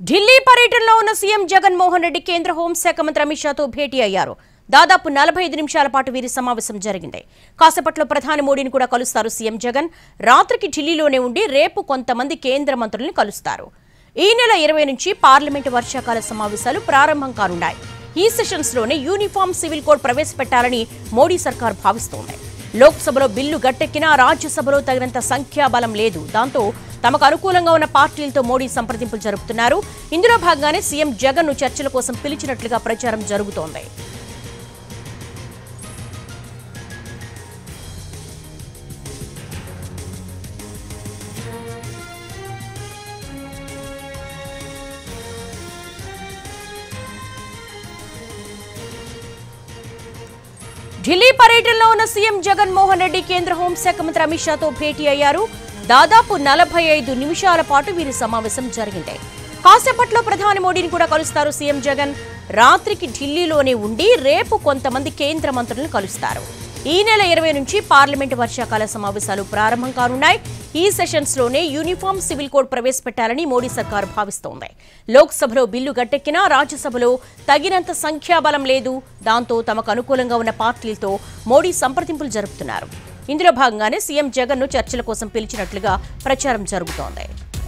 ఢిల్లీ పర్యటనలో ఉన్న సీఎం జగన్మోహన్ రెడ్డి కేంద్ర హోంశాఖ మంత్రి అమిత్ షాతో భేటీ అయ్యారు దాదాపు నలభై ఐదు నిమిషాల పాటు వీరి సమావేశం జరిగింది కాసేపట్లో ప్రధాని మోడీని కూడా కలుస్తారు సీఎం జగన్ రాత్రికి ఢిల్లీలోనే ఉండి రేపు కొంతమంది కేంద్ర మంత్రుల్ని కలుస్తారు ఈ నెల ఇరవై నుంచి పార్లమెంటు వర్షాకాల సమావేశాలు ప్రారంభం కానున్నాయి ఈ సెషన్స్ లోనే యూనిఫామ్ సివిల్ కోడ్ ప్రవేశపెట్టాలని మోడీ సర్కార్ భావిస్తోంది లోక్సభలో బిల్లు గట్టెక్కినా రాజ్యసభలో తగినంత సంఖ్యాబలం లేదు దాంతో తమకు అనుకూలంగా ఉన్న పార్టీలతో మోడీ సంప్రదింపులు జరుపుతున్నారు ఇందులో భాగంగానే సీఎం జగన్ ను చర్చల కోసం పిలిచినట్లుగా ప్రచారం జరుగుతోంది ఢిల్లీ పర్యటనలో ఉన్న సీఎం జగన్మోహన్ రెడ్డి కేంద్ర హోంశాఖ మంత్రి అమిత్ షాతో భేటీ అయ్యారు దాదాపు నలభై ఐదు నిమిషాల పాటు వీరి సమావేశం జరిగింది కాసేపట్లో ప్రధాని మోడీని కూడా కలుస్తారు సీఎం జగన్ రాత్రికి ఢిల్లీలోనే ఉండి రేపు కొంతమంది కేంద్ర మంత్రులను కలుస్తారు ఈ నెల ఇరవై నుంచి పార్లమెంటు వర్షాకాల సమావేశాలు ప్రారంభం కానున్నాయి ఈ సెషన్స్ లోనే యూనిఫామ్ సివిల్ కోడ్ ప్రవేశపెట్టాలని మోడీ సర్కారు భావిస్తోంది లోక్సభలో బిల్లు గట్టెక్కినా రాజ్యసభలో తగినంత సంఖ్యాబలం లేదు దాంతో తమకు అనుకూలంగా ఉన్న పార్టీలతో మోడీ సంప్రదింపులు జరుపుతున్నారు ఇందులో భాగంగానే సీఎం జగన్ ను చర్చల కోసం పిలిచినట్లుగా ప్రచారం జరుగుతోంది